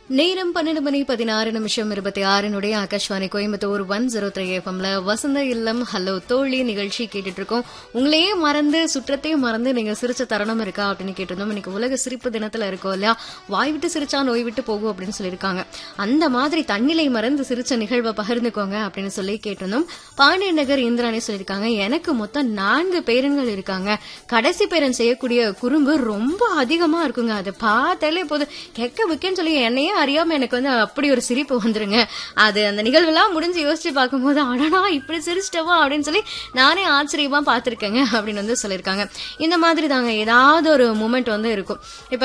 நேரம் பன்னெண்டு மணி பதினாறு நிமிஷம் இருபத்தி ஆறுனுடைய Akashvani Coimbatore one zero three எஃப்எம்ல வசந்த இல்லம் ஹலோ தோழி நிகழ்ச்சி கேட்டுட்டு இருக்கோம் உங்களையே மறந்து சுற்றத்தையும் மறந்து நீங்க சிரிச்ச தருணம் இருக்கா அப்படின்னு கேட்டிருந்தோம் இன்னைக்கு உலக சிரிப்பு தினத்துல இருக்கோம் இல்லையா வாய் விட்டு சிரிச்சா நோய் விட்டு போகும் அப்படின்னு சொல்லியிருக்காங்க அந்த மாதிரி தன்னிலை மறந்து சிரிச்ச நிகழ்வை பகிர்ந்துக்கோங்க அப்படின்னு சொல்லி கேட்டிருந்தோம் பாண்டிய நகர் இந்திராணி சொல்லியிருக்காங்க எனக்கு மொத்தம் நான்கு பேரன்கள் இருக்காங்க கடைசி பேரன் செய்யக்கூடிய குறும்பு ரொம்ப அதிகமா இருக்குங்க அதை பார்த்தாலே போதும் கெக்க விக்கன்னு சொல்லி என்னையே அறியாம எனக்கு வந்து அப்படி ஒரு சிரிப்பு வந்துருங்க அது அந்த நிகழ்வெல்லாம் முடிஞ்சு யோசிச்சு பார்க்கும்போது அடடா இப்படி சிரிச்சிட்டவா அப்படின்னு சொல்லி நானே ஆச்சரியமா பார்த்திருக்கேங்க அப்படின்னு வந்து சொல்லியிருக்காங்க இந்த மாதிரி தாங்க ஏதாவது ஒரு மூமெண்ட் வந்து இருக்கும் இப்ப